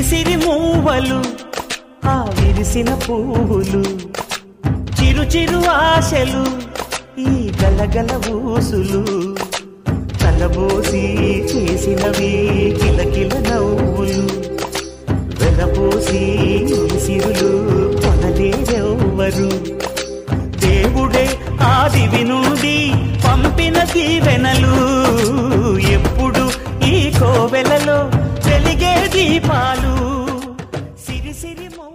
సిరి మూవలు ఆ విరిసిన పువ్వులు చిరు చిరు ఆశలు ఈ గలగల ఊసులు కలబోసి చేసినవి కిలకిల నవ్వులు వెలపోసి ఈ సిరులు కొనలేరెవ్వరు దేవుడే ఆదివి నుండి పంపిన దీవెనలు ఎప్పుడు ఈ కోవెలలో వెలిగే దీపాలు సిరి సిరి మో